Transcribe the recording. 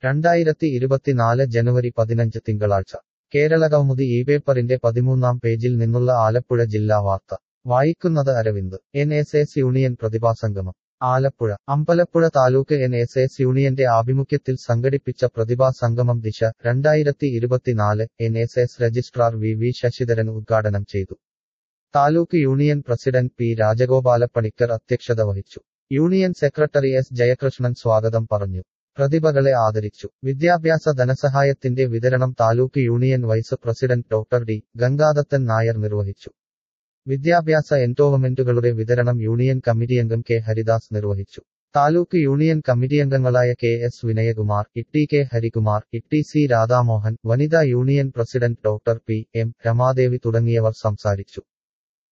രണ്ടായിരത്തി ഇരുപത്തിനാല് ജനുവരി പതിനഞ്ച് തിങ്കളാഴ്ച കേരളകൗമുദി ഈ പേപ്പറിന്റെ പതിമൂന്നാം പേജിൽ നിന്നുള്ള ആലപ്പുഴ ജില്ലാ വാർത്ത വായിക്കുന്നത് Aravind N S S union പ്രതിഭാസംഗമം Alappuzha Ambalappuzha taluk N S S യൂണിയന്റെ ആഭിമുഖ്യത്തിൽ സംഘടിപ്പിച്ച പ്രതിഭാസംഗമം ദിശ രണ്ടായിരത്തി ഇരുപത്തിനാല് N S S registrar V V Sasidharan ഉദ്ഘാടനം ചെയ്തു taluk union president P Rajagopalapanicker അധ്യക്ഷത വഹിച്ചു യൂണിയൻ സെക്രട്ടറി എസ് ജയകൃഷ്ണൻ സ്വാഗതം പറഞ്ഞു പ്രതിഭകളെ ആദരിച്ചു വിദ്യാഭ്യാസ ധനസഹായത്തിന്റെ വിതരണം taluk union vice president doctor D Gangadathan Nair നിർവഹിച്ചു വിദ്യാഭ്യാസ എൻടോവമെന്റുകളുടെ വിതരണം യൂണിയൻ കമ്മിറ്റിയംഗം കെ ഹരിദാസ് നിർവഹിച്ചു താലൂക്ക് യൂണിയൻ കമ്മിറ്റിയംഗങ്ങളായ K S Vinayakumar Itty K Harikumar Itty C Radhamohan വനിതാ union president doctor P M Ramadevi തുടങ്ങിയവർ സംസാരിച്ചു